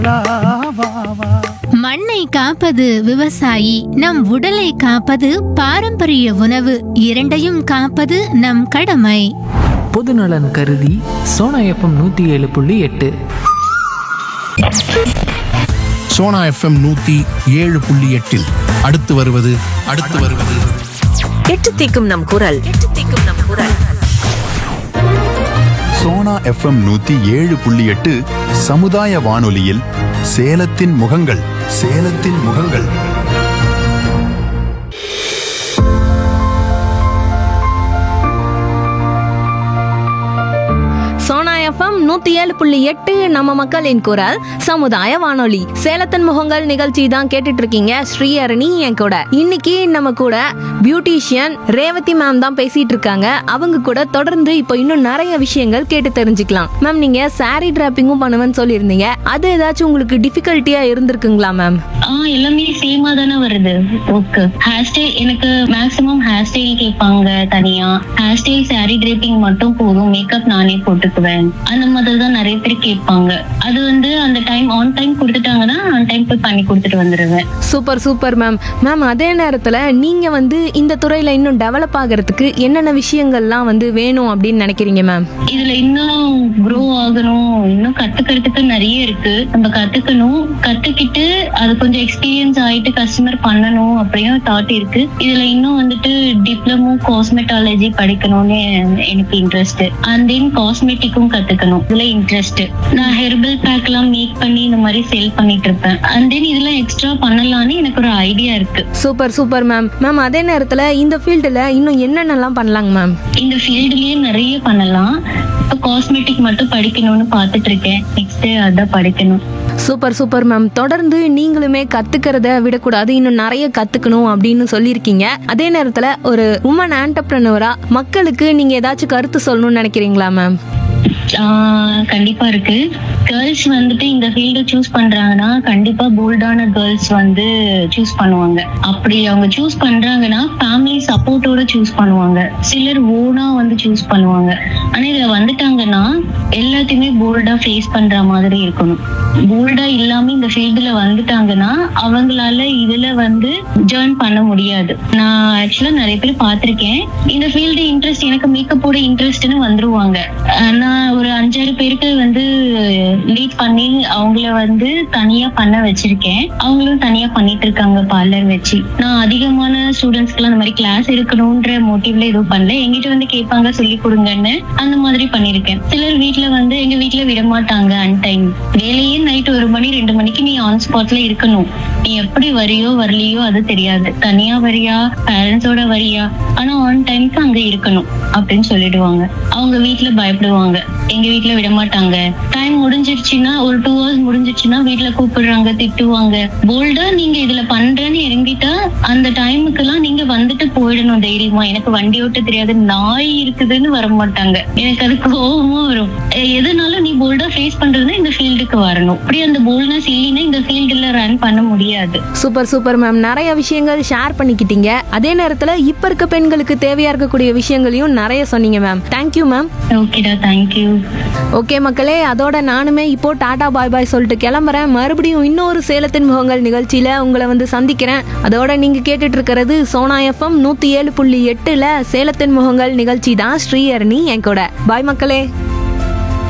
மண்ணை காப்பது விவசாயி நம் உடலை காப்பது பாரம்பரிய உணவு இரண்டையும் காப்பது நம் கடமை பொதுநலன் கருதி சோனா எஃப்எம் நூற்றி ஏழு புள்ளி எட்டு சோனா எஃப்எம் நூத்தி ஏழு புள்ளி எட்டில் அடுத்து வருவது அடுத்து வருவது எட்டு தீக்கும் நம் குரல் எட்டு தீக்கும் நம் குரல் சோனா எஃப்எம் நூத்தி ஏழு புள்ளி எட்டு சமுதாய வானொலியில் சேலத்தின் முகங்கள் சேலத்தின் முகங்கள் சோனா எஃப்எம் நூத்தி ஏழு புள்ளி எட்டு நம்ம மக்களின் குரல் சமுதாய வானொலி சேலத்தன் முகங்கள் நிகழ்ச்சி தான் கேட்டுட்டு இருக்கீங்க ஸ்ரீஹரணி என் கூட இன்னைக்கு நம்ம கூட பியூட்டிஷியன் ரேவதி மேம் தான் பேசிட்டு இருக்காங்க அவங்க கூட தொடர்ந்து இப்போ இன்னும் நிறைய விஷயங்கள் கேட்டு தெரிஞ்சுக்கலாம் மேம் நீங்க saree டிராப்பிங்கும் பண்ணுவேன்னு சொல்லியிருந்தீங்க அது ஏதாச்சும் உங்களுக்கு டிஃபிகல்ட்டியா இருந்திருக்குங்களா மேம் ஆ எல்லாமே சேமா தானே வருது ஓகே ஹேர் ஸ்டைல் எனக்கு மேக்ஸிமம் ஹேர் ஸ்டைல் கேட்பாங்க தனியா ஹேர் ஸ்டைல் சாரி டிரேப்பிங் மட்டும் போதும் மேக்கப் நானே போட்டுக்குவேன் அந்த மாதிரி தான் நிறைய பேர் கேட்பாங்க அது வந்து அந்த டைம் ஆன் டைம் கொடுத்துட்டாங்கன்னா ஆன் டைம் போய் பண்ணி கொடுத்துட்டு வந்துருவேன் சூப்பர் சூப்பர் மேம் மேம் அதே நேரத்தில் நீங்கள் வந்து இந்த துறையில் இன்னும் டெவலப் ஆகிறதுக்கு என்னென்ன விஷயங்கள்லாம் வந்து வேணும் அப்படின்னு நினைக்கிறீங்க மேம் இதுல இன்னும் க்ரோ ஆகணும் இன்னும் கத்துக்கிறதுக்கு நிறைய இருக்கு நம்ம கத்துக்கணும் கத்துக்கிட்டு அது கொஞ்சம் எக்ஸ்பீரியன்ஸ் ஆயிட்டு கஸ்டமர் பண்ணணும் அப்படின்னு தாட் இருக்கு இதுல இன்னும் வந்துட்டு டிப்ளமோ காஸ்மெட்டாலஜி படிக்கணும்னு எனக்கு இன்ட்ரெஸ்ட் அண்ட் தென் காஸ்மெட்டிக்கும் கத்துக்கணும் இதுல இன்ட்ரெஸ்ட் நான் ஹெர்பல் பேக் எல்லாம் மேக் பண்ணி இந்த மாதிரி சேல் பண்ணிட்டு இருப்பேன் அண்ட் தென் இதெல்லாம் எக்ஸ்ட்ரா பண்ணலாம்னு எனக்கு ஒரு ஐடியா இருக்கு சூப்பர் சூப்பர் மேம் மேம் அதே நேரத்தில் இந்த ஃபீல்டில் இன்னும் என்னென்னலாம் பண்ணலாங்க மேம் இந்த ஃபீல்டுலயே நிறைய பண்ணலாம் இப்போ காஸ்மெட்டிக் மட்டும் படிக்கணும்னு பார்த்துட்டு இருக்கேன் நெக்ஸ்ட் அதான் படிக்கணும் சூப்பர் சூப்பர் மேம் தொடர்ந்து நீங்களுமே கத்துக்கிறத விடக்கூடாது இன்னும் நிறைய கத்துக்கணும் அப்படின்னு சொல்லியிருக்கீங்க அதே நேரத்தில் ஒரு உமன் ஆண்டர்பிரனவரா மக்களுக்கு நீங்கள் ஏதாச்சும் கருத்து சொல்லணும்னு நினைக்கிறீங்களா மேம் ஆஹ் கண்டிப்பா இருக்கு கேர்ள்ஸ் வந்துட்டு இந்த ஃபீல்டு சூஸ் பண்றாங்கன்னா கண்டிப்பா போல்டான கேர்ள்ஸ் வந்து சூஸ் பண்ணுவாங்க அப்படி அவங்க சூஸ் பண்றாங்கன்னா ஃபேமிலி சப்போர்ட்டோட சூஸ் பண்ணுவாங்க சிலர் ஓனா வந்து சூஸ் பண்ணுவாங்க ஆனா இதுல வந்துட்டாங்கன்னா எல்லாத்தையுமே போல்டா ஃபேஸ் பண்ற மாதிரி இருக்கணும் போல்டா இல்லாம இந்த ஃபீல்டுல வந்துட்டாங்கன்னா அவங்களால இதுல வந்து ஜேர்ன் பண்ண முடியாது நான் ஆக்சுவலா நிறைய பேர் பார்த்திருக்கேன் இந்த ஃபீல்டு இன்ட்ரெஸ்ட் எனக்கு மேக்கப்போட இன்ட்ரெஸ்ட்னு வந்துருவாங்க அஹ் நான் ஒரு அஞ்சாறு பேருக்கு வந்து லீட் பண்ணி அவங்கள வந்து தனியா பண்ண வச்சிருக்கேன் அவங்களும் தனியா பண்ணிட்டு இருக்காங்க பார்லர் வச்சு நான் அதிகமான ஸ்டூடெண்ட்ஸ்க்கு அந்த மாதிரி கிளாஸ் இருக்கணும்ன்ற மோட்டிவ்ல எதுவும் பண்ணல எங்கிட்ட வந்து கேட்பாங்க சொல்லி கொடுங்கன்னு அந்த மாதிரி பண்ணிருக்கேன் சிலர் வீட்ல வந்து எங்க வீட்ல விட மாட்டாங்க அன்டைம் வேலையே நைட் ஒரு மணி ரெண்டு மணிக்கு நீ ஆன் ஸ்பாட்ல இருக்கணும் நீ எப்படி வரியோ வரலையோ அது தெரியாது தனியா வரியா பேரண்ட்ஸோட வரியா ஆனா ஆன் டைம்க்கு அங்க இருக்கணும் அப்படின்னு சொல்லிடுவாங்க அவங்க வீட்ல பயப்படுவாங்க எங்க வீட்ல விட மாட்டாங்க டைம் முடிஞ்சிருச்சுன்னா ஒரு டூ ஹவர்ஸ் முடிஞ்சிருச்சுன்னா வீட்ல கூப்பிடுறாங்க திட்டுவாங்க போல்டா நீங்க இதுல பண்றேன்னு இறங்கிட்டா அந்த டைமுக்கு எல்லாம் நீங்க வந்துட்டு போயிடணும் தைரியமா எனக்கு வண்டி ஓட்ட தெரியாது நாய் இருக்குதுன்னு வர மாட்டாங்க எனக்கு அது கோவமா வரும் எ- எதுனாலும் நீ போல்டா ஃபேஸ் பண்றதுன்னா இந்த ஃபீல்டுக்கு வரணும் அப்படி அந்த போல்ட்னஸ் இல்லைன்னா இந்த ஃபீல்டுல ரன் பண்ண முடியாது சூப்பர் சூப்பர் மேம் நிறைய விஷயங்கள் ஷேர் பண்ணிக்கிட்டீங்க அதே நேரத்தில் இப்போ இருக்க பெண்களுக்கு தேவையாக இருக்கக்கூடிய விஷயங்களையும் நிறைய சொன்னீங்க மேம் தேங்க்யூ மேம் ஓகேடா தேங்க்யூ ஓகே மக்களே அதோட நானுமே இப்போ டாடா பாய் பாய் சொல்லிட்டு கிளம்புறேன் மறுபடியும் இன்னொரு சேலத்தின் முகங்கள் நிகழ்ச்சியில உங்களை வந்து சந்திக்கிறேன் அதோட நீங்க கேட்டுட்டு இருக்கிறது சோனா எஃப்எம் நூத்தி ஏழு புள்ளி எட்டுல சேலத்தின் முகங்கள் நிகழ்ச்சி தான் ஸ்ரீஹரணி என் கூட பாய் மக்களே